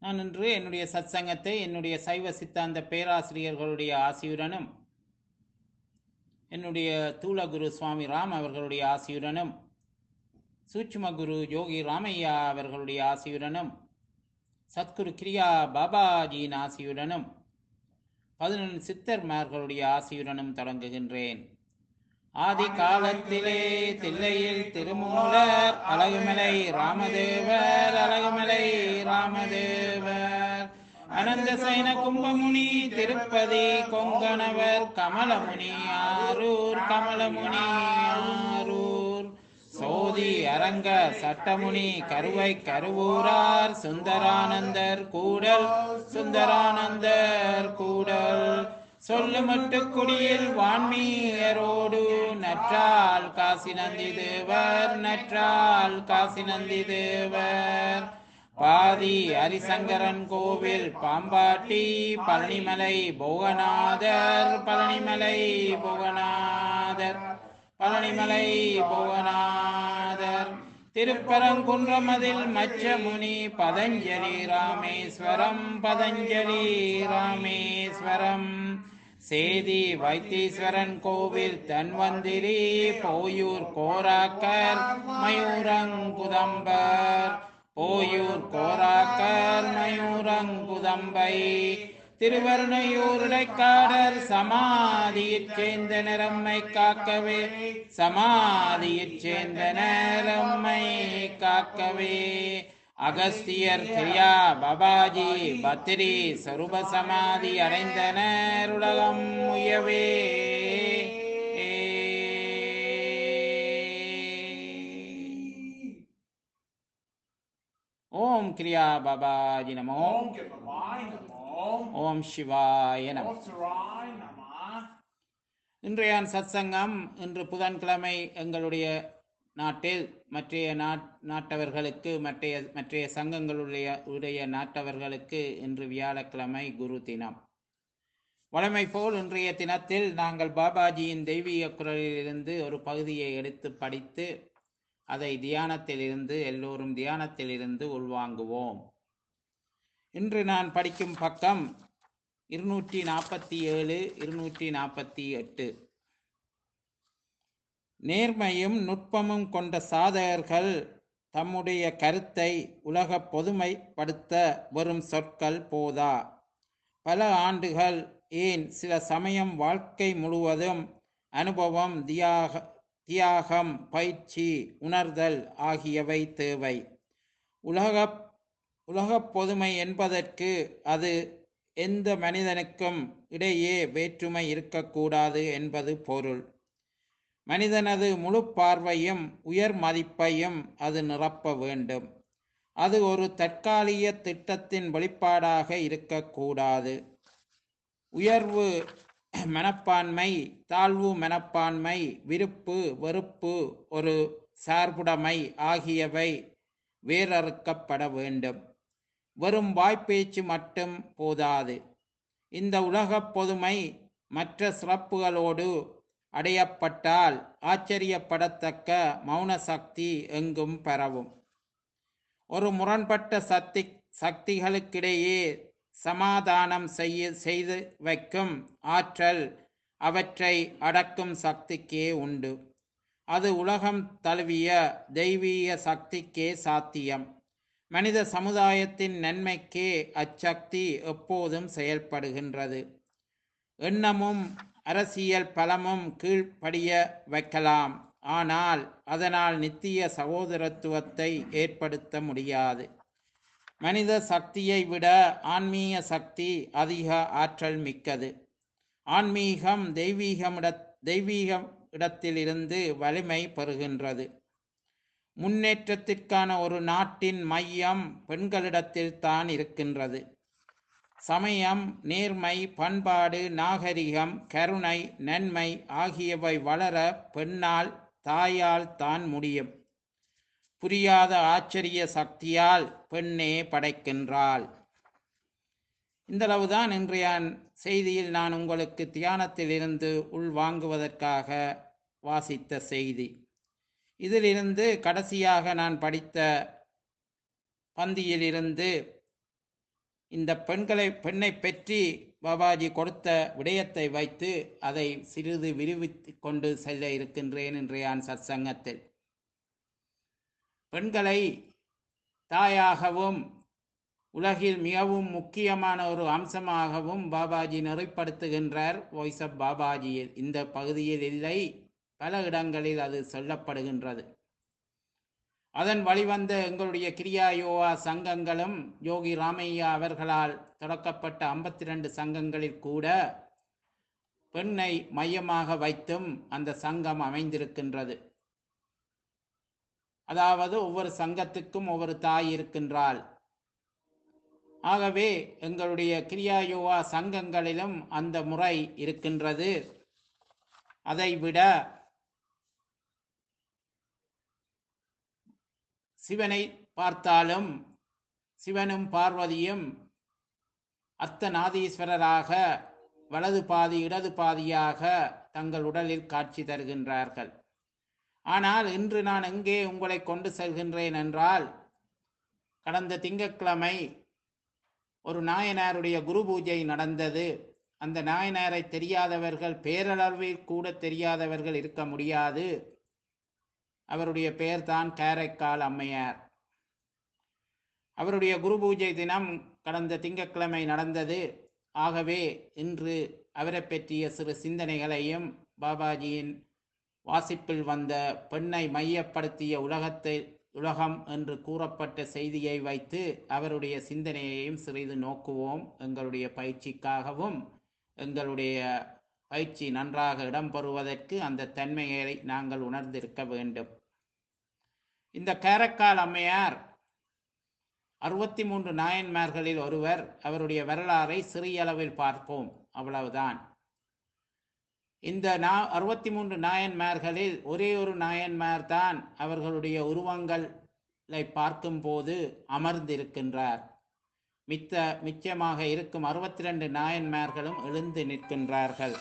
நான் இன்று என்னுடைய சத்சங்கத்தை என்னுடைய சைவ சித்தாந்த பேராசிரியர்களுடைய ஆசியுடனும் என்னுடைய தூளகுரு சுவாமி ராம் அவர்களுடைய ஆசியுடனும் சூட்சும குரு யோகி ராமையா அவர்களுடைய ஆசியுடனும் சத்குரு கிரியா பாபாஜியின் ஆசியுடனும் பதினொன்று சித்தர்மார்களுடைய ஆசியுடனும் தொடங்குகின்றேன் ஆதி காலத்திலே தில்லையில் திருமூலர் அழகுமலை ராமதேவர் அழகுமலை ராமதேவர் அனந்த சைன கும்பமுனி திருப்பதி கொங்கணவர் கமலமுனி ஆரூர் கமலமுனி ஆரூர் சோதி அரங்க சட்டமுனி கருவை கருவூரார் சுந்தரானந்தர் கூடல் சுந்தரானந்தர் கூடல் சொல்லுமட்டு குடியில் வான்மீயரோடு நற்றால் காசி நந்தி தேவர் நற்றால் காசி நந்தி தேவர் பாதி ஹரிசங்கரன் கோவில் பாம்பாட்டி பழனிமலை போகநாதர் பழனிமலை போகநாதர் பழனிமலை போகநாதர் திருப்பரங்குன்றமதில் மச்சமுனி பதஞ்சலி ராமேஸ்வரம் பதஞ்சலி ராமேஸ்வரம் சேதி வைத்தீஸ்வரன் கோவில் தன்வந்திரி போயூர் கோராக்கர் மயூரங்குதம்பர் போயூர் கோராக்கர் மயூரங்குதம்பை திருவருணையூர் இடைக்காடர் சமாதியைச் சேர்ந்த நிறம்மை காக்கவே சமாதியைச் சேர்ந்த நிறம்மை காக்கவே அகஸ்தியர் கிரியா பாபாஜி பத்திரி சருப சமாதி அடைந்தனர் உலகம் உயவே ஓம் கிரியா பாபாஜி நமோ ஓம் கிருபாய் நமோ ஓம் சிவாய நமோ ஓம் சிவாய் நம இன்றைய சத்சங்கம் இன்று புதன்கிழமை எங்களுடைய நாட்டில் மற்றைய நாட் நாட்டவர்களுக்கு மற்றைய மற்றைய சங்கங்களுடைய உடைய நாட்டவர்களுக்கு இன்று வியாழக்கிழமை குரு தினம் வழமை போல் இன்றைய தினத்தில் நாங்கள் பாபாஜியின் தெய்வீக குரலிலிருந்து ஒரு பகுதியை எடுத்து படித்து அதை தியானத்திலிருந்து எல்லோரும் தியானத்திலிருந்து உள்வாங்குவோம் இன்று நான் படிக்கும் பக்கம் இருநூற்றி நாற்பத்தி ஏழு இருநூற்றி நாற்பத்தி எட்டு நேர்மையும் நுட்பமும் கொண்ட சாதகர்கள் தம்முடைய கருத்தை உலக பொதுமைப்படுத்த வரும் சொற்கள் போதா பல ஆண்டுகள் ஏன் சில சமயம் வாழ்க்கை முழுவதும் அனுபவம் தியாக தியாகம் பயிற்சி உணர்தல் ஆகியவை தேவை உலக உலகப் பொதுமை என்பதற்கு அது எந்த மனிதனுக்கும் இடையே வேற்றுமை இருக்கக்கூடாது என்பது பொருள் மனிதனது முழு பார்வையும் உயர் மதிப்பையும் அது நிரப்ப வேண்டும் அது ஒரு தற்காலிக திட்டத்தின் வெளிப்பாடாக இருக்கக்கூடாது உயர்வு மனப்பான்மை தாழ்வு மனப்பான்மை விருப்பு வெறுப்பு ஒரு சார்புடைமை ஆகியவை வேறறுக்கப்பட வேண்டும் வெறும் வாய்ப்பேச்சு மட்டும் போதாது இந்த உலகப் பொதுமை மற்ற சிறப்புகளோடு அடையப்பட்டால் ஆச்சரியப்படத்தக்க மௌன சக்தி எங்கும் பரவும் ஒரு முரண்பட்ட சக்தி சக்திகளுக்கிடையே சமாதானம் செய்ய செய்து வைக்கும் ஆற்றல் அவற்றை அடக்கும் சக்திக்கே உண்டு அது உலகம் தழுவிய தெய்வீக சக்திக்கே சாத்தியம் மனித சமுதாயத்தின் நன்மைக்கே அச்சக்தி எப்போதும் செயல்படுகின்றது எண்ணமும் அரசியல் பலமும் கீழ்ப்படிய வைக்கலாம் ஆனால் அதனால் நித்திய சகோதரத்துவத்தை ஏற்படுத்த முடியாது மனித சக்தியை விட ஆன்மீக சக்தி அதிக ஆற்றல் மிக்கது ஆன்மீகம் தெய்வீகமிட தெய்வீக இடத்திலிருந்து வலிமை பெறுகின்றது முன்னேற்றத்திற்கான ஒரு நாட்டின் மையம் பெண்களிடத்தில் தான் இருக்கின்றது சமயம் நேர்மை பண்பாடு நாகரிகம் கருணை நன்மை ஆகியவை வளர பெண்ணால் தாயால் தான் முடியும் புரியாத ஆச்சரிய சக்தியால் பெண்ணே படைக்கின்றாள் இந்தளவுதான் இன்றைய செய்தியில் நான் உங்களுக்கு தியானத்திலிருந்து உள்வாங்குவதற்காக வாசித்த செய்தி இதிலிருந்து கடைசியாக நான் படித்த பந்தியிலிருந்து இந்த பெண்களை பெண்ணை பற்றி பாபாஜி கொடுத்த விடயத்தை வைத்து அதை சிறிது விரிவித்து கொண்டு செல்ல இருக்கின்றேன் இன்றையான் சத்சங்கத்தில் பெண்களை தாயாகவும் உலகில் மிகவும் முக்கியமான ஒரு அம்சமாகவும் பாபாஜி நெறிப்படுத்துகின்றார் வாய்ஸ் ஆஃப் பாபாஜியில் இந்த பகுதியில் இல்லை பல இடங்களில் அது சொல்லப்படுகின்றது அதன் வழிவந்த எங்களுடைய கிரியா யோகா சங்கங்களும் யோகி ராமையா அவர்களால் தொடக்கப்பட்ட ஐம்பத்தி ரெண்டு சங்கங்களில் கூட பெண்ணை மையமாக வைத்தும் அந்த சங்கம் அமைந்திருக்கின்றது அதாவது ஒவ்வொரு சங்கத்துக்கும் ஒவ்வொரு தாய் இருக்கின்றாள் ஆகவே எங்களுடைய கிரியா யோகா சங்கங்களிலும் அந்த முறை இருக்கின்றது அதைவிட சிவனை பார்த்தாலும் சிவனும் பார்வதியும் அர்த்தநாதீஸ்வரராக வலது பாதி இடது பாதியாக தங்கள் உடலில் காட்சி தருகின்றார்கள் ஆனால் இன்று நான் எங்கே உங்களை கொண்டு செல்கின்றேன் என்றால் கடந்த திங்கட்கிழமை ஒரு நாயனாருடைய குரு பூஜை நடந்தது அந்த நாயனாரை தெரியாதவர்கள் பேரளவில் கூட தெரியாதவர்கள் இருக்க முடியாது அவருடைய பெயர்தான் காரைக்கால் அம்மையார் அவருடைய குரு பூஜை தினம் கடந்த திங்கட்கிழமை நடந்தது ஆகவே இன்று அவரை பற்றிய சிறு சிந்தனைகளையும் பாபாஜியின் வாசிப்பில் வந்த பெண்ணை மையப்படுத்திய உலகத்தை உலகம் என்று கூறப்பட்ட செய்தியை வைத்து அவருடைய சிந்தனையையும் சிறிது நோக்குவோம் எங்களுடைய பயிற்சிக்காகவும் எங்களுடைய பயிற்சி நன்றாக இடம்பெறுவதற்கு அந்த தன்மையை நாங்கள் உணர்ந்திருக்க வேண்டும் இந்த காரைக்கால் அம்மையார் அறுபத்தி மூன்று நாயன்மார்களில் ஒருவர் அவருடைய வரலாறை சிறிய அளவில் பார்ப்போம் அவ்வளவுதான் இந்த நா அறுபத்தி மூன்று நாயன்மார்களில் ஒரே ஒரு நாயன்மார் தான் அவர்களுடைய உருவங்களை பார்க்கும்போது அமர்ந்திருக்கின்றார் மித்த மிச்சமாக இருக்கும் அறுபத்தி ரெண்டு நாயன்மார்களும் எழுந்து நிற்கின்றார்கள்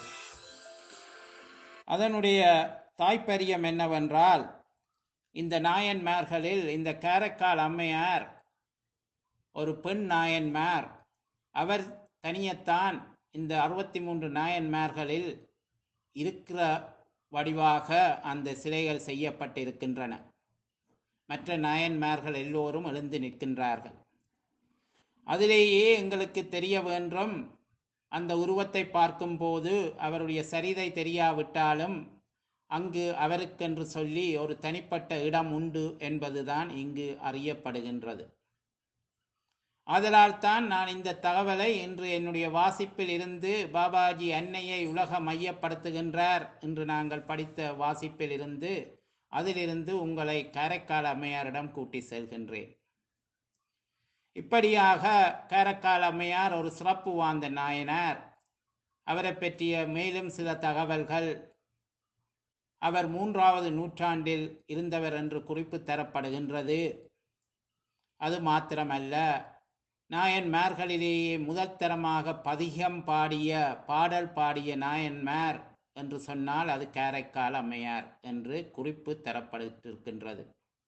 அதனுடைய தாய்ப்பரியம் என்னவென்றால் இந்த நாயன்மார்களில் இந்த காரைக்கால் அம்மையார் ஒரு பெண் நாயன்மார் அவர் தனியத்தான் இந்த அறுபத்தி மூன்று நாயன்மார்களில் இருக்கிற வடிவாக அந்த சிலைகள் செய்யப்பட்டிருக்கின்றன மற்ற நாயன்மார்கள் எல்லோரும் எழுந்து நிற்கின்றார்கள் அதிலேயே எங்களுக்கு தெரிய வேண்டும் அந்த உருவத்தை பார்க்கும்போது அவருடைய சரிதை தெரியாவிட்டாலும் அங்கு அவருக்கென்று சொல்லி ஒரு தனிப்பட்ட இடம் உண்டு என்பதுதான் இங்கு அறியப்படுகின்றது ஆதலால் தான் நான் இந்த தகவலை இன்று என்னுடைய வாசிப்பில் இருந்து பாபாஜி அன்னையை உலக மையப்படுத்துகின்றார் என்று நாங்கள் படித்த வாசிப்பில் இருந்து அதிலிருந்து உங்களை காரைக்கால் அம்மையாரிடம் கூட்டி செல்கின்றேன் இப்படியாக காரைக்கால் அம்மையார் ஒரு சிறப்பு வாய்ந்த நாயனார் அவரை பற்றிய மேலும் சில தகவல்கள் அவர் மூன்றாவது நூற்றாண்டில் இருந்தவர் என்று குறிப்பு தரப்படுகின்றது அது மாத்திரமல்ல நாயன்மார்களிலேயே முதல் தரமாக பதிகம் பாடிய பாடல் பாடிய நாயன்மார் என்று சொன்னால் அது காரைக்கால் அம்மையார் என்று குறிப்பு தரப்பட்டிருக்கின்றது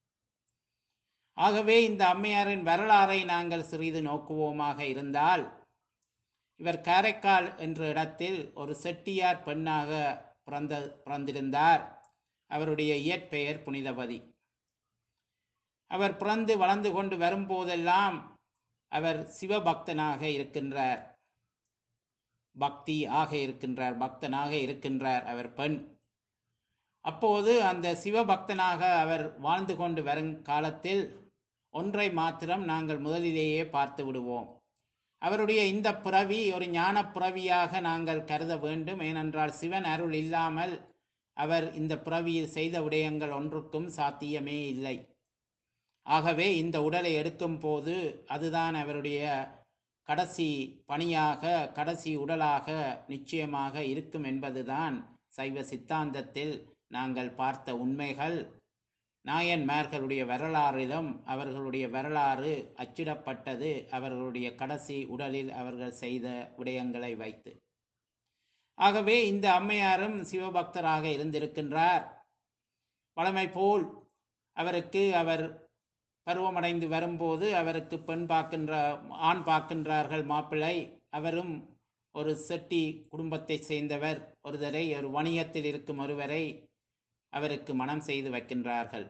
ஆகவே இந்த அம்மையாரின் வரலாறை நாங்கள் சிறிது நோக்குவோமாக இருந்தால் இவர் காரைக்கால் என்ற இடத்தில் ஒரு செட்டியார் பெண்ணாக பிறந்த பிறந்திருந்தார் அவருடைய இயற்பெயர் புனிதவதி அவர் பிறந்து வளர்ந்து கொண்டு வரும்போதெல்லாம் அவர் சிவபக்தனாக இருக்கின்றார் பக்தி ஆக இருக்கின்றார் பக்தனாக இருக்கின்றார் அவர் பெண் அப்போது அந்த சிவபக்தனாக அவர் வாழ்ந்து கொண்டு வரும் காலத்தில் ஒன்றை மாத்திரம் நாங்கள் முதலிலேயே பார்த்து விடுவோம் அவருடைய இந்த பிறவி ஒரு ஞான பிறவியாக நாங்கள் கருத வேண்டும் ஏனென்றால் சிவன் அருள் இல்லாமல் அவர் இந்த பிறவியில் செய்த விடயங்கள் ஒன்றுக்கும் சாத்தியமே இல்லை ஆகவே இந்த உடலை எடுக்கும் போது அதுதான் அவருடைய கடைசி பணியாக கடைசி உடலாக நிச்சயமாக இருக்கும் என்பதுதான் சைவ சித்தாந்தத்தில் நாங்கள் பார்த்த உண்மைகள் நாயன்மார்களுடைய வரலாறிலும் அவர்களுடைய வரலாறு அச்சிடப்பட்டது அவர்களுடைய கடைசி உடலில் அவர்கள் செய்த விடயங்களை வைத்து ஆகவே இந்த அம்மையாரும் சிவபக்தராக இருந்திருக்கின்றார் வளமை போல் அவருக்கு அவர் பருவமடைந்து வரும்போது அவருக்கு பெண் பார்க்கின்ற ஆண் பார்க்கின்றார்கள் மாப்பிள்ளை அவரும் ஒரு செட்டி குடும்பத்தை சேர்ந்தவர் ஒருவரை ஒரு வணிகத்தில் இருக்கும் ஒருவரை அவருக்கு மனம் செய்து வைக்கின்றார்கள்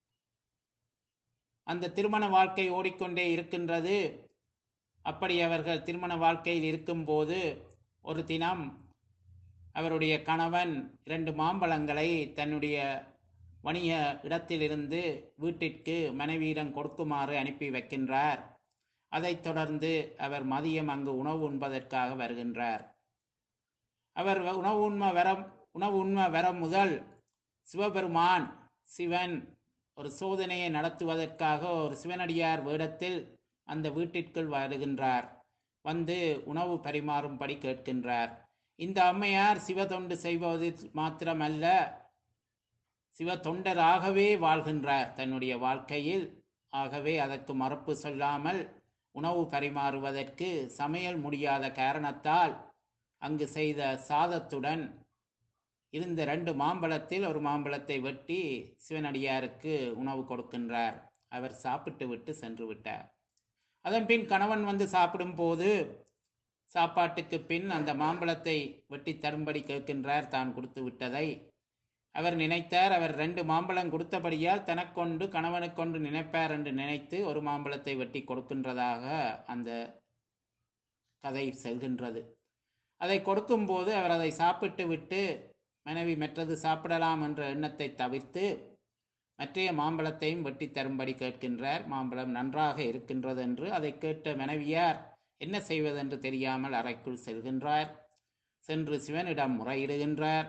அந்த திருமண வாழ்க்கை ஓடிக்கொண்டே இருக்கின்றது அப்படி அவர்கள் திருமண வாழ்க்கையில் இருக்கும்போது ஒரு தினம் அவருடைய கணவன் இரண்டு மாம்பழங்களை தன்னுடைய வணிக இடத்திலிருந்து வீட்டிற்கு மனைவியிடம் கொடுக்குமாறு அனுப்பி வைக்கின்றார் அதைத் தொடர்ந்து அவர் மதியம் அங்கு உணவு உண்பதற்காக வருகின்றார் அவர் வ- உணவு உண்ம வர உணவு உண்ம வர முதல் சிவபெருமான் சிவன் ஒரு சோதனையை நடத்துவதற்காக ஒரு சிவனடியார் வேடத்தில் அந்த வீட்டிற்குள் வருகின்றார் வந்து உணவு பரிமாறும்படி கேட்கின்றார் இந்த அம்மையார் சிவதொண்டு செய்வது மாத்திரமல்ல சிவ தொண்டராகவே வாழ்கின்றார் தன்னுடைய வாழ்க்கையில் ஆகவே அதற்கு மறுப்பு சொல்லாமல் உணவு பரிமாறுவதற்கு சமையல் முடியாத காரணத்தால் அங்கு செய்த சாதத்துடன் இருந்த ரெண்டு மாம்பழத்தில் ஒரு மாம்பழத்தை வெட்டி சிவனடியாருக்கு உணவு கொடுக்கின்றார் அவர் சாப்பிட்டு விட்டு சென்று விட்டார் அதன் பின் கணவன் வந்து சாப்பிடும் போது சாப்பாட்டுக்கு பின் அந்த மாம்பழத்தை வெட்டி தரும்படி கேட்கின்றார் தான் கொடுத்து விட்டதை அவர் நினைத்தார் அவர் ரெண்டு மாம்பழம் கொடுத்தபடியால் தனக்கொண்டு கணவனுக்கொண்டு நினைப்பார் என்று நினைத்து ஒரு மாம்பழத்தை வெட்டி கொடுக்கின்றதாக அந்த கதை செல்கின்றது அதை கொடுக்கும்போது அவர் அதை சாப்பிட்டு விட்டு மனைவி மற்றது சாப்பிடலாம் என்ற எண்ணத்தை தவிர்த்து மற்றைய மாம்பழத்தையும் வெட்டி தரும்படி கேட்கின்றார் மாம்பழம் நன்றாக இருக்கின்றது என்று அதை கேட்ட மனைவியார் என்ன செய்வதென்று தெரியாமல் அறைக்குள் செல்கின்றார் சென்று சிவனிடம் முறையிடுகின்றார்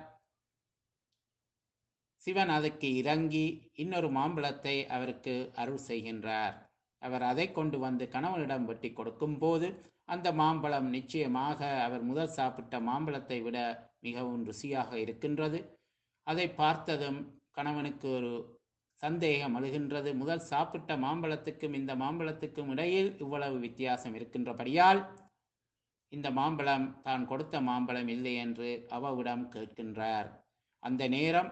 சிவன் அதற்கு இறங்கி இன்னொரு மாம்பழத்தை அவருக்கு அருள் செய்கின்றார் அவர் அதை கொண்டு வந்து கணவனிடம் வெட்டி கொடுக்கும்போது அந்த மாம்பழம் நிச்சயமாக அவர் முதல் சாப்பிட்ட மாம்பழத்தை விட மிகவும் ருசியாக இருக்கின்றது அதை பார்த்ததும் கணவனுக்கு ஒரு சந்தேகம் அழுகின்றது முதல் சாப்பிட்ட மாம்பழத்துக்கும் இந்த மாம்பழத்துக்கும் இடையில் இவ்வளவு வித்தியாசம் இருக்கின்றபடியால் இந்த மாம்பழம் தான் கொடுத்த மாம்பழம் இல்லை என்று அவவிடம் கேட்கின்றார் அந்த நேரம்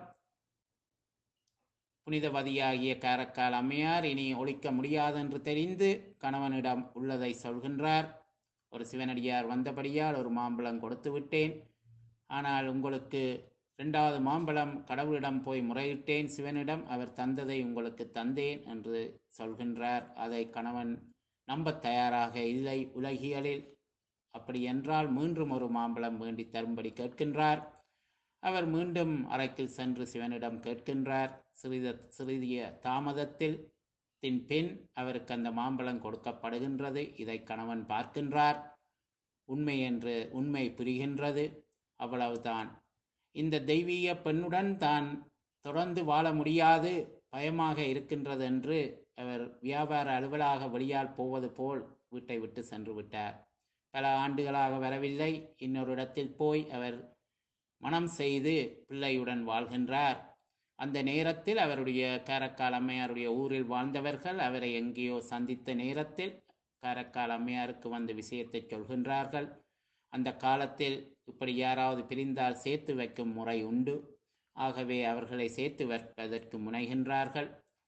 புனிதவதியாகிய காரக்கால் அம்மையார் இனி ஒழிக்க முடியாதென்று தெரிந்து கணவனிடம் உள்ளதை சொல்கின்றார் ஒரு சிவனடியார் வந்தபடியால் ஒரு மாம்பழம் கொடுத்து விட்டேன் ஆனால் உங்களுக்கு இரண்டாவது மாம்பழம் கடவுளிடம் போய் முறையிட்டேன் சிவனிடம் அவர் தந்ததை உங்களுக்கு தந்தேன் என்று சொல்கின்றார் அதை கணவன் நம்பத் தயாராக இல்லை உலகியலில் அப்படி என்றால் மீண்டும் ஒரு மாம்பழம் வேண்டி தரும்படி கேட்கின்றார் அவர் மீண்டும் அறைக்குள் சென்று சிவனிடம் கேட்கின்றார் சிறித சிறிய தாமதத்தில் தின் பின் அவருக்கு அந்த மாம்பழம் கொடுக்கப்படுகின்றது இதை கணவன் பார்க்கின்றார் உண்மை என்று உண்மை புரிகின்றது அவ்வளவுதான் இந்த தெய்வீக பெண்ணுடன் தான் தொடர்ந்து வாழ முடியாது பயமாக இருக்கின்றது என்று அவர் வியாபார அலுவலாக வெளியால் போவது போல் வீட்டை விட்டு சென்று விட்டார் பல ஆண்டுகளாக வரவில்லை இன்னொரு இடத்தில் போய் அவர் மனம் செய்து பிள்ளையுடன் வாழ்கின்றார் அந்த நேரத்தில் அவருடைய காரைக்கால் அம்மையாருடைய ஊரில் வாழ்ந்தவர்கள் அவரை எங்கேயோ சந்தித்த நேரத்தில் காரைக்கால் அம்மையாருக்கு வந்த விஷயத்தை சொல்கின்றார்கள் அந்த காலத்தில் இப்படி யாராவது பிரிந்தால் சேர்த்து வைக்கும் முறை உண்டு ஆகவே அவர்களை சேர்த்து வைப்பதற்கு முனைகின்றார்கள்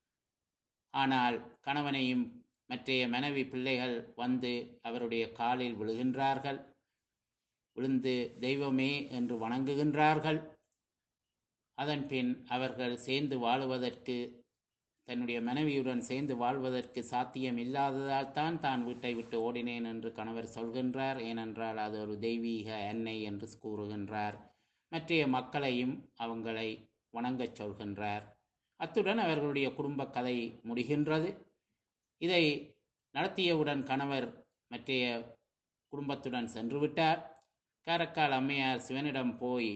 ஆனால் கணவனையும் மற்றைய மனைவி பிள்ளைகள் வந்து அவருடைய காலில் விழுகின்றார்கள் விழுந்து தெய்வமே என்று வணங்குகின்றார்கள் அதன் பின் அவர்கள் சேர்ந்து வாழுவதற்கு தன்னுடைய மனைவியுடன் சேர்ந்து வாழ்வதற்கு சாத்தியம் இல்லாததால் தான் தான் வீட்டை விட்டு ஓடினேன் என்று கணவர் சொல்கின்றார் ஏனென்றால் அது ஒரு தெய்வீக எண்ணெய் என்று கூறுகின்றார் மற்றைய மக்களையும் அவங்களை வணங்கச் சொல்கின்றார் அத்துடன் அவர்களுடைய குடும்ப கதை முடிகின்றது இதை நடத்தியவுடன் கணவர் மற்றைய குடும்பத்துடன் சென்று விட்டார் காரைக்கால் அம்மையார் சிவனிடம் போய்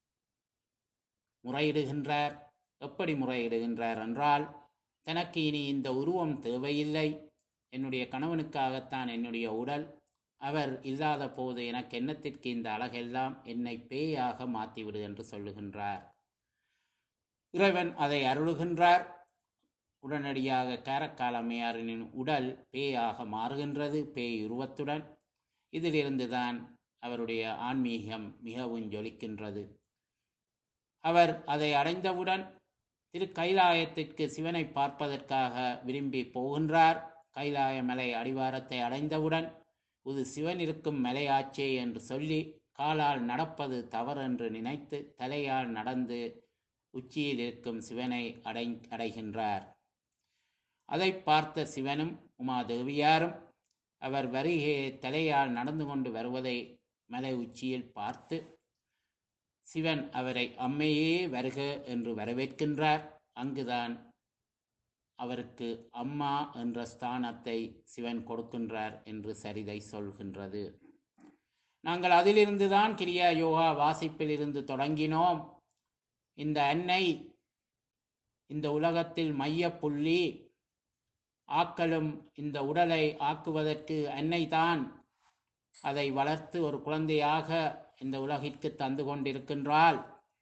முறையிடுகின்றார் எப்படி முறையிடுகின்றார் என்றால் தனக்கு இனி இந்த உருவம் தேவையில்லை என்னுடைய கணவனுக்காகத்தான் என்னுடைய உடல் அவர் இல்லாத போது எனக்கு எண்ணத்திற்கு இந்த அழகெல்லாம் என்னை பேயாக மாற்றிவிடு என்று சொல்லுகின்றார் இறைவன் அதை அருளுகின்றார் உடனடியாக காரைக்கால் அம்மையாரின் உடல் பேயாக மாறுகின்றது பேய் உருவத்துடன் இதிலிருந்துதான் அவருடைய ஆன்மீகம் மிகவும் ஜொலிக்கின்றது அவர் அதை அடைந்தவுடன் திரு கைலாயத்திற்கு சிவனை பார்ப்பதற்காக விரும்பி போகின்றார் கைலாய மலை அடிவாரத்தை அடைந்தவுடன் இது சிவன் இருக்கும் மலையாச்சே என்று சொல்லி காலால் நடப்பது தவறு என்று நினைத்து தலையால் நடந்து உச்சியில் இருக்கும் சிவனை அடை அடைகின்றார் அதை பார்த்த சிவனும் உமாதேவியாரும் அவர் வருகையை தலையால் நடந்து கொண்டு வருவதை மலை உச்சியில் பார்த்து சிவன் அவரை அம்மையே வருக என்று வரவேற்கின்றார் அங்குதான் அவருக்கு அம்மா என்ற ஸ்தானத்தை சிவன் கொடுக்கின்றார் என்று சரிதை சொல்கின்றது நாங்கள் அதிலிருந்துதான் கிரியா யோகா வாசிப்பில் இருந்து தொடங்கினோம் இந்த அன்னை இந்த உலகத்தில் மையப்புள்ளி ஆக்களும் இந்த உடலை ஆக்குவதற்கு அன்னை தான் அதை வளர்த்து ஒரு குழந்தையாக இந்த உலகிற்கு தந்து கொண்டிருக்கின்றாள்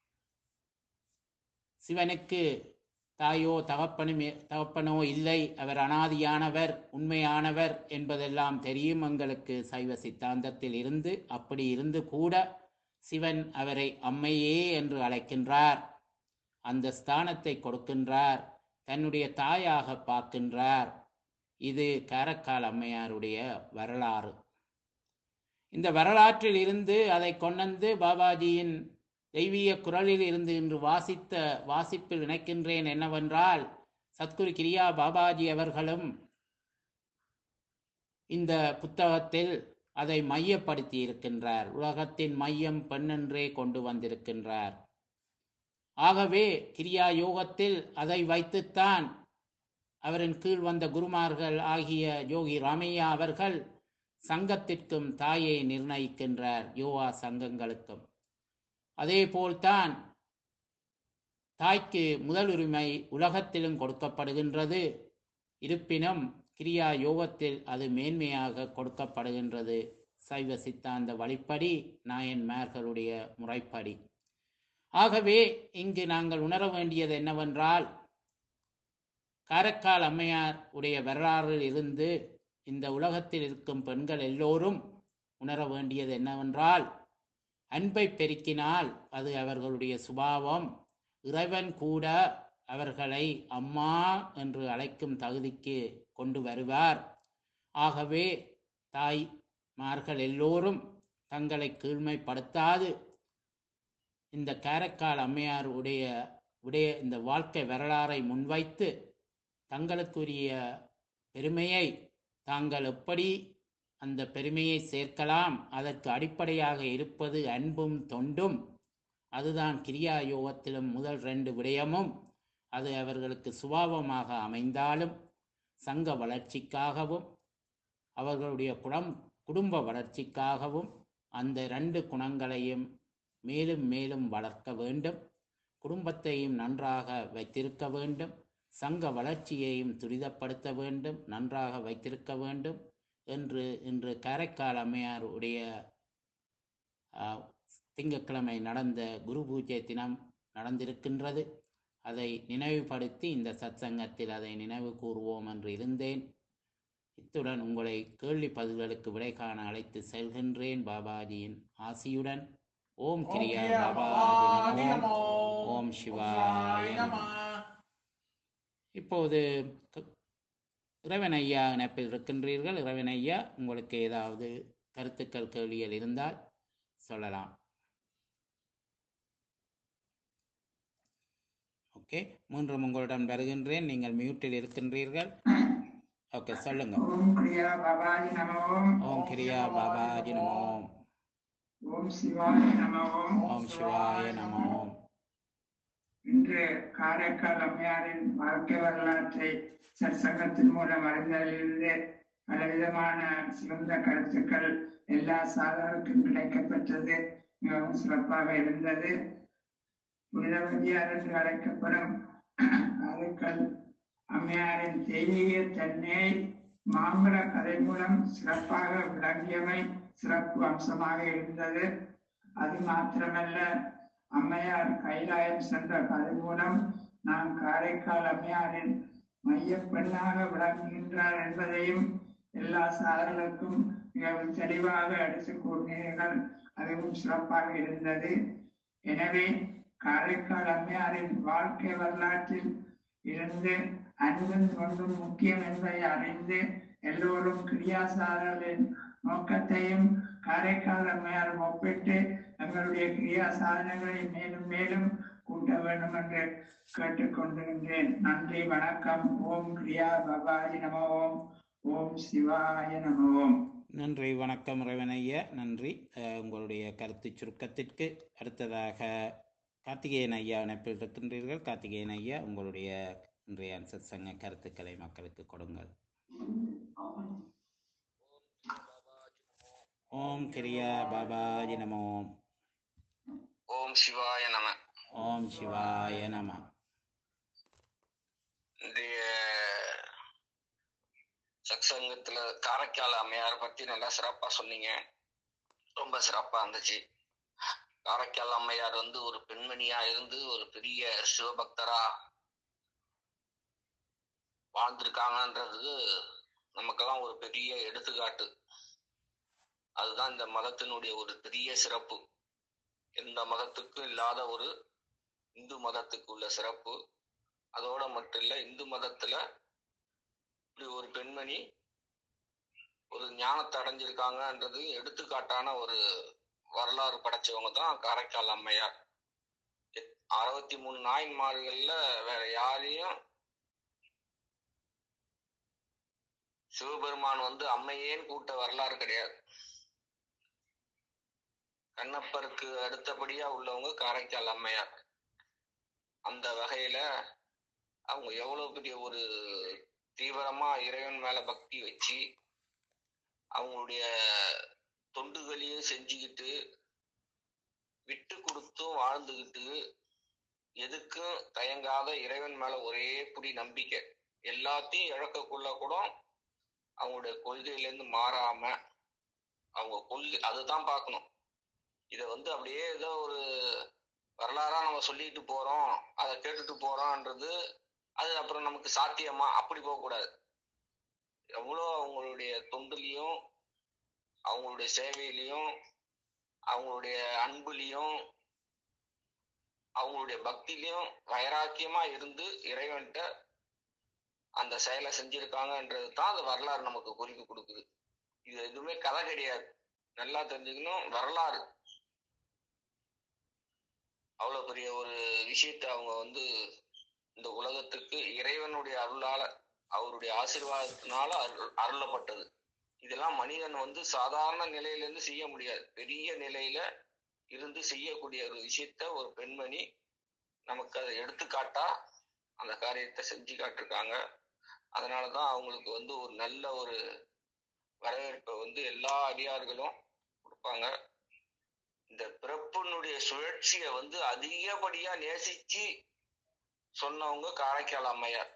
சிவனுக்கு தாயோ தகப்பனுமே தகப்பனோ இல்லை அவர் அனாதியானவர் உண்மையானவர் என்பதெல்லாம் தெரியும் எங்களுக்கு சைவ சித்தாந்தத்தில் இருந்து அப்படி இருந்து கூட சிவன் அவரை அம்மையே என்று அழைக்கின்றார் அந்த ஸ்தானத்தை கொடுக்கின்றார் தன்னுடைய தாயாக பார்க்கின்றார் இது காரைக்கால் அம்மையாருடைய வரலாறு இந்த வரலாற்றில் இருந்து அதை கொண்டு பாபாஜியின் தெய்வீக குரலில் இருந்து இன்று வாசித்த வாசிப்பில் நினைக்கின்றேன் என்னவென்றால் சத்குரு கிரியா பாபாஜி அவர்களும் இந்த புத்தகத்தில் அதை மையப்படுத்தி இருக்கின்றார் உலகத்தின் மையம் பெண்ணென்றே கொண்டு வந்திருக்கின்றார் ஆகவே கிரியா யோகத்தில் அதை வைத்துத்தான் அவரின் கீழ் வந்த குருமார்கள் ஆகிய யோகி ராமையா அவர்கள் சங்கத்திற்கும் தாயை நிர்ணயிக்கின்றார் யோகா சங்கங்களுக்கும் அதே போல்தான் தாய்க்கு முதல் உரிமை உலகத்திலும் கொடுக்கப்படுகின்றது இருப்பினும் கிரியா யோகத்தில் அது மேன்மையாக கொடுக்கப்படுகின்றது சைவ சித்தாந்த வழிப்படி நாயன்மார்களுடைய முறைப்படி ஆகவே இங்கு நாங்கள் உணர வேண்டியது என்னவென்றால் காரைக்கால் அம்மையார் உடைய வரலாறில் இருந்து இந்த உலகத்தில் இருக்கும் பெண்கள் எல்லோரும் உணர வேண்டியது என்னவென்றால் அன்பை பெருக்கினால் அது அவர்களுடைய சுபாவம் இறைவன் கூட அவர்களை அம்மா என்று அழைக்கும் தகுதிக்கு கொண்டு வருவார் ஆகவே தாய்மார்கள் எல்லோரும் தங்களை கீழ்மைப்படுத்தாது இந்த காரைக்கால் அம்மையார் உடைய உடைய இந்த வாழ்க்கை வரலாறை முன்வைத்து தங்களுக்குரிய பெருமையை தாங்கள் எப்படி அந்த பெருமையை சேர்க்கலாம் அதற்கு அடிப்படையாக இருப்பது அன்பும் தொண்டும் அதுதான் கிரியா யோகத்திலும் முதல் ரெண்டு விடயமும் அது அவர்களுக்கு சுபாவமாக அமைந்தாலும் சங்க வளர்ச்சிக்காகவும் அவர்களுடைய குடம் குடும்ப வளர்ச்சிக்காகவும் அந்த ரெண்டு குணங்களையும் மேலும் மேலும் வளர்க்க வேண்டும் குடும்பத்தையும் நன்றாக வைத்திருக்க வேண்டும் சங்க வளர்ச்சியையும் துரிதப்படுத்த வேண்டும் நன்றாக வைத்திருக்க வேண்டும் என்று இன்று காரைக்கால் அம்மையார் உடைய திங்கட்கிழமை நடந்த குரு பூஜை தினம் நடந்திருக்கின்றது அதை நினைவுபடுத்தி இந்த சத்சங்கத்தில் அதை நினைவு கூறுவோம் என்று இருந்தேன் இத்துடன் உங்களை கேள்வி பதில்களுக்கு விடை காண அழைத்து செல்கின்றேன் பாபாஜியின் ஆசியுடன் ஓம் கிரியா பாபாஜி நமோ ஓம் சிவாய நமோ இப்போது இறைவன் ஐயா இணைப்பில் இருக்கின்றீர்கள் இறைவன் ஐயா உங்களுக்கு ஏதாவது கருத்துக்கள் கேள்விகள் இருந்தால் சொல்லலாம் ஓகே மூன்றும் உங்களிடம் வருகின்றேன் நீங்கள் மியூட்டில் இருக்கின்றீர்கள் ஓகே சொல்லுங்க ஓம் கிரியா பாபாஜி நமோ ஓம் கிரியா பாபாஜி நமோ ஓம் சிவாய நமோ ஓம் சிவாய நமோ இன்று காரைக்கால் அம்மையாரின் வாழ்க்கை வரலாற்றை சற்சங்கத்தின் மூலம் அறிந்ததிலிருந்து பலவிதமான சிறந்த கருத்துக்கள் எல்லா சாதாருக்கும் கிடைக்கப்பெற்றது மிகவும் சிறப்பாக இருந்தது புனிதவதியார் என்று அழைக்கப்படும் காரைக்கால் அம்மையாரின் தெய்வீக தன்மையை மாம்பழ கதை மூலம் சிறப்பாக விளங்கியமை சிறப்பு அம்சமாக இருந்தது அது மாத்திரமல்ல அம்மையார் கைலாயம் சென்ற கதை மூலம் நாம் காரைக்கால் அம்மையாரின் மையப் பெண்ணாக விளங்குகின்றார் என்பதையும் எல்லா சாதர்களுக்கும் மிகவும் தெளிவாக எடுத்துக் கூறினீர்கள் அதுவும் சிறப்பாக இருந்தது எனவே காரைக்கால் அம்மையாரின் வாழ்க்கை வரலாற்றில் இருந்து அன்பும் தொண்டும் முக்கியம் என்பதை அறிந்து எல்லோரும் கிரியாசாரர்களின் நோக்கத்தையும் காரைக்கால் அம்மையார் ஒப்பிட்டு எங்களுடைய கிரியாசாதனங்களை மேலும் மேலும் கூட்ட வேண்டும் என்று கேட்டுக்கொண்டிருந்தேன் நன்றி வணக்கம் ஓம் கிரியா பபாஜி நம ஓம் ஓம் சிவாய நம ஓம் நன்றி வணக்கம் ரவணையா நன்றி அஹ், உங்களுடைய கருத்து சுருக்கத்திற்கு அடுத்ததாக கார்த்திகேயன் ஐயா இணைப்பில் இருக்கின்றீர்கள் கார்த்திகேயன் ஐயா உங்களுடைய இன்றைய சங்க கருத்துக்களை மக்களுக்கு கொடுங்கள் ஓம் கிரியா பாபாஜி நமோ ஓம் சிவாய நம ஓம் சிவாய நம இன்றைய சத்சங்கத்துல காரைக்கால் அம்மையார் பத்தி நல்லா சிறப்பா சொன்னீங்க ரொம்ப சிறப்பா இருந்துச்சு காரைக்கால் அம்மையார் வந்து ஒரு பெண்மணியா இருந்து ஒரு பெரிய சிவபக்தரா வாழ்ந்திருக்காங்கன்றது நமக்கெல்லாம் ஒரு பெரிய எடுத்துக்காட்டு அதுதான் இந்த மதத்தினுடைய ஒரு பெரிய சிறப்பு எந்த மதத்துக்கும் இல்லாத ஒரு இந்து மதத்துக்கு உள்ள சிறப்பு அதோட மட்டும் இல்ல இந்து மதத்துல இப்படி ஒரு பெண்மணி ஒரு ஞானத்தை அடைஞ்சிருக்காங்கன்றது எடுத்துக்காட்டான ஒரு வரலாறு படைச்சவங்க தான் காரைக்கால் அம்மையார் எத்- அறுபத்தி மூணு நாயன்மார்கள்ல வேற யாரையும் சிவபெருமான் வந்து அம்மையேன்னு கூட்ட வரலாறு கிடையாது கண்ணப்பருக்கு அடுத்தபடியா உள்ளவங்க காரைக்கால் அம்மையார் அந்த வகையில அவங்க எவ்வளவு பெரிய ஒரு தீவிரமா இறைவன் மேல பக்தி வச்சு அவங்களுடைய தொண்டுகளையும் செஞ்சுக்கிட்டு விட்டு கொடுத்தும் வாழ்ந்துகிட்டு எதுக்கும் தயங்காத இறைவன் மேல ஒரே புடி நம்பிக்கை எல்லாத்தையும் இழக்கக்குள்ள கூட அவங்களுடைய கொள்கையில இருந்து மாறாம அவங்க கொள்கை அதுதான் பார்க்கணும் இத வந்து அப்படியே ஏதோ ஒரு வரலாறா நம்ம சொல்லிட்டு போறோம் அதை கேட்டுட்டு போறோம்ன்றது அது அப்புறம் நமக்கு சாத்தியமா அப்படி போகக்கூடாது எவ்வளோ அவங்களுடைய தொண்டுலையும் அவங்களுடைய சேவையிலையும் அவங்களுடைய அன்புலையும் அவங்களுடைய பக்திலையும் வைராக்கியமா இருந்து இறைவன்கிட்ட அந்த செயலை செஞ்சிருக்காங்கன்றது தான் அந்த வரலாறு நமக்கு குறிப்பு கொடுக்குது இது எதுவுமே கதை கிடையாது நல்லா தெரிஞ்சுக்கணும் வரலாறு அவ்வளவு பெரிய ஒரு விஷயத்தை அவங்க வந்து இந்த உலகத்துக்கு இறைவனுடைய அருளால அவருடைய ஆசீர்வாதத்தினால அருள் அருளப்பட்டது இதெல்லாம் மனிதன் வந்து சாதாரண நிலையில இருந்து செய்ய முடியாது பெரிய நிலையில இருந்து செய்யக்கூடிய ஒரு விஷயத்த ஒரு பெண்மணி நமக்கு அதை எடுத்துக்காட்டா அந்த காரியத்தை செஞ்சு காட்டிருக்காங்க அதனாலதான் அவங்களுக்கு வந்து ஒரு நல்ல ஒரு வரவேற்பை வந்து எல்லா அடியார்களும் கொடுப்பாங்க இந்த பிறப்பினுடைய சுழற்சியை வந்து அதிகப்படியா நேசிச்சு சொன்னவங்க காரைக்கால் அம்மையார்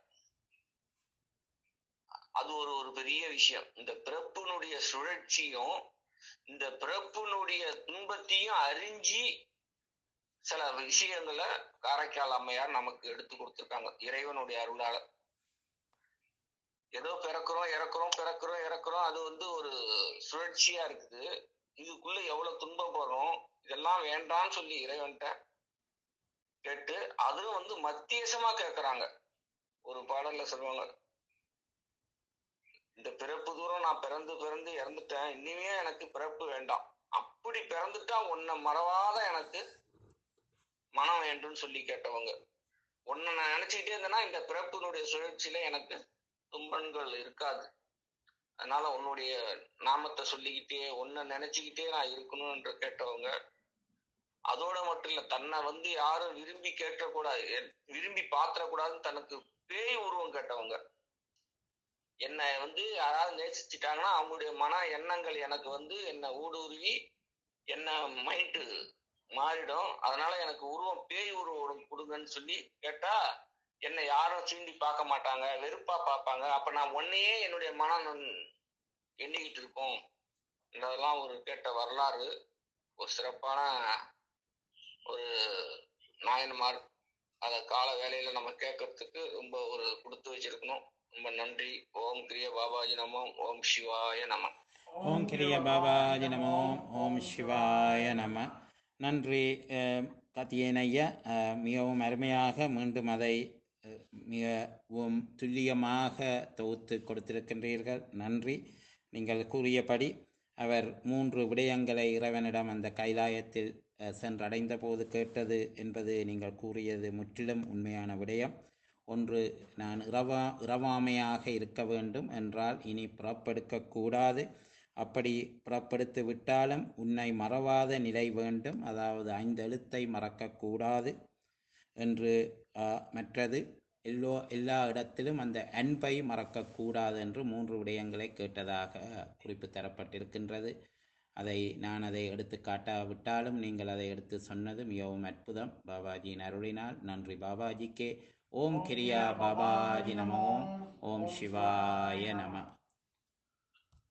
அது ஒரு ஒரு பெரிய விஷயம் இந்த பிறப்பினுடைய சுழற்சியும் இந்த பிறப்பினுடைய துன்பத்தையும் அறிஞ்சு சில விஷயங்களை காரைக்கால் அம்மையார் நமக்கு எடுத்து கொடுத்திருக்காங்க இறைவனுடைய அருளால ஏதோ பிறக்கிறோம் இறக்குறோம் பிறக்கிறோம் இறக்குறோம் அது வந்து ஒரு சுழற்சியா இருக்குது இதுக்குள்ள எவ்வளவு துன்பம் போறோம் இதெல்லாம் வேண்டாம்னு சொல்லி இறைவன்ட்ட கேட்டு அதுவும் வந்து மத்தியசமா கேக்குறாங்க ஒரு பாடல்ல சொல்லுவாங்க இந்த பிறப்பு தூரம் நான் பிறந்து பிறந்து இறந்துட்டேன் இனிமே எனக்கு பிறப்பு வேண்டாம் அப்படி பிறந்துட்டா உன்னை மறவாத எனக்கு மனம் வேண்டும்னு சொல்லி கேட்டவங்க உன்னை நான் நினைச்சுக்கிட்டே இருந்தேன்னா இந்த பிறப்பினுடைய சுழற்சியில எனக்கு துன்பங்கள் இருக்காது அதனால உன்னுடைய நாமத்தை சொல்லிக்கிட்டே உன்னை நினைச்சுக்கிட்டே நான் இருக்கணும்ன்ற கேட்டவங்க அதோட மட்டும் இல்ல தன்னை வந்து யாரும் விரும்பி கேட்டக்கூடாது எ- விரும்பி பாத்திரக்கூடாதுன்னு தனக்கு பேய் உருவம் கேட்டவங்க என்னை வந்து யாராவது நேசிச்சுட்டாங்கன்னா அவங்களுடைய மன எண்ணங்கள் எனக்கு வந்து என்னை ஊடுருவி என்ன மைண்டு மாறிடும் அதனால எனக்கு உருவம் பேய் உருவம் கொடுங்கன்னு சொல்லி கேட்டா என்னை யாரும் சீண்டி பார்க்க மாட்டாங்க வெறுப்பா பார்ப்பாங்க அப்ப நான் ஒன்னையே என்னுடைய மனம் நன்- எண்ணிக்கிட்டு இருக்கும் இதெல்லாம் ஒரு கேட்ட வரலாறு ஒரு சிறப்பான ஒரு நாயன்மார் அத கால வேலையில நம்ம கேட்கறதுக்கு ரொம்ப ஒரு கொடுத்து வச்சிருக்கணும் ரொம்ப நன்றி ஓம் கிரிய பாபாஜி நமம் ஓம் சிவாய நம ஓம் கிரிய பாபாஜி நமோ ஓம் சிவாய நம நன்றி அஹ், கார்த்திகேயன் ஐயா அஹ், மிகவும் அருமையாக மீண்டும் அதை அஹ், மிகவும் துல்லியமாக தொகுத்து கொடுத்திருக்கின்றீர்கள் நன்றி நீங்கள் கூறியபடி அவர் மூன்று விடயங்களை இறைவனிடம் அந்த கைலாயத்தில் அஹ், சென்றடைந்த போது கேட்டது என்பது நீங்கள் கூறியது முற்றிலும் உண்மையான விடயம் ஒன்று நான் இரவா இரவாமையாக இருக்க வேண்டும் என்றால் இனி புறப்படுக்க கூடாது அப்படி புறப்படுத்து விட்டாலும் உன்னை மறவாத நிலை வேண்டும் அதாவது ஐந்தெழுத்தை மறக்கக்கூடாது என்று ஆஹ், மற்றது எல்லோ எல்லா இடத்திலும் அந்த அன்பை மறக்கக்கூடாது என்று மூன்று விடயங்களை கேட்டதாக குறிப்பு தரப்பட்டிருக்கின்றது அதை நான் அதை எடுத்து காட்டாவிட்டாலும் நீங்கள் அதை எடுத்து சொன்னது மிகவும் அற்புதம் பாபாஜியின் அருளினால் நன்றி பாபாஜிக்கே ஓம் கிரியா பாபாஜி நமோ ஓம் சிவாய நம